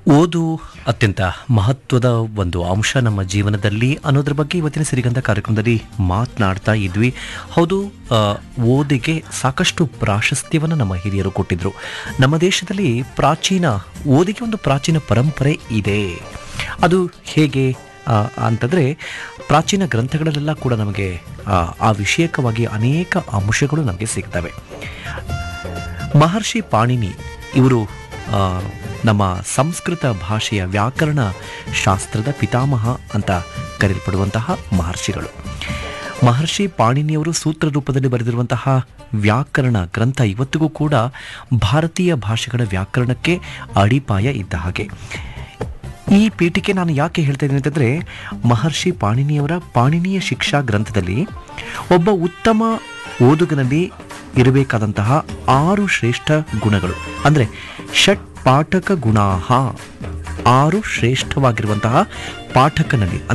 ಓದು ಅತ್ಯಂತ ಮಹತ್ವದ ಒಂದು ಅಂಶ ನಮ್ಮ ಜೀವನದಲ್ಲಿ ಅನ್ನೋದ್ರ ಬಗ್ಗೆ ಇವತ್ತಿನ ಸಿರಿಗಂಧ ಕಾರ್ಯಕ್ರಮದಲ್ಲಿ ಮಾತನಾಡ್ತಾ ಇದ್ವಿ ಹೌದು ಆ, ಓದಿಗೆ ಸಾಕಷ್ಟು ಪ್ರಾಶಸ್ತ್ಯವನ್ನು ನಮ್ಮ ಹಿರಿಯರು ಕೊಟ್ಟಿದ್ರು ನಮ್ಮ ದೇಶದಲ್ಲಿ ಪ್ರಾಚೀನ ಓದಿಗೆ ಒಂದು ಪ್ರಾಚೀನ ಪರಂಪರೆ ಇದೆ ಅದು ಹೇಗೆ ಆ, ಅಂತಂದ್ರೆ ಪ್ರಾಚೀನ ಗ್ರಂಥಗಳಲ್ಲೆಲ್ಲ ಕೂಡ ನಮಗೆ ಆ, ಆ ವಿಷಯಕವಾಗಿ ಅನೇಕ ಅಂಶಗಳು ನಮಗೆ ಸಿಗ್ತವೆ ಮಹರ್ಷಿ ಪಾಣಿನಿ ಇವರು ಆ, ನಮ್ಮ ಸಂಸ್ಕೃತ ಭಾಷೆಯ ವ್ಯಾಕರಣ ಶಾಸ್ತ್ರದ ಪಿತಾಮಹ ಅಂತ ಕರೆಯಲ್ಪಡುವಂತಹ ಮಹರ್ಷಿಗಳು ಮಹರ್ಷಿ ಪಾಣಿನಿಯವರು ಸೂತ್ರ ರೂಪದಲ್ಲಿ ಬರೆದಿರುವಂತಹ ವ್ಯಾಕರಣ ಗ್ರಂಥ ಇವತ್ತಿಗೂ ಕೂಡ ಭಾರತೀಯ ಭಾಷೆಗಳ ವ್ಯಾಕರಣಕ್ಕೆ ಅಡಿಪಾಯ ಇದ್ದ ಹಾಗೆ ಈ ಪೀಠಿಕೆ ನಾನು ಯಾಕೆ ಹೇಳ್ತಾ ಇದ್ದೀನಿ ಅಂತಂದ್ರೆ ಮಹರ್ಷಿ ಪಾಣಿನಿಯವರ ಪಾಣಿನಿಯ ಶಿಕ್ಷಾ ಗ್ರಂಥದಲ್ಲಿ ಒಬ್ಬ ಉತ್ತಮ ಓದುಗನಲ್ಲಿ ಇರಬೇಕಾದಂತಹ ಆರು ಶ್ರೇಷ್ಠ ಗುಣಗಳು ಅಂದ್ರೆ ಷಟ್ ಪಾಠಕ ಗುಣಾಹ ಆರು ಶ್ರೇಷ್ಠವಾಗಿರುವಂತಹ ಪಾಠಕನಲ್ಲಿ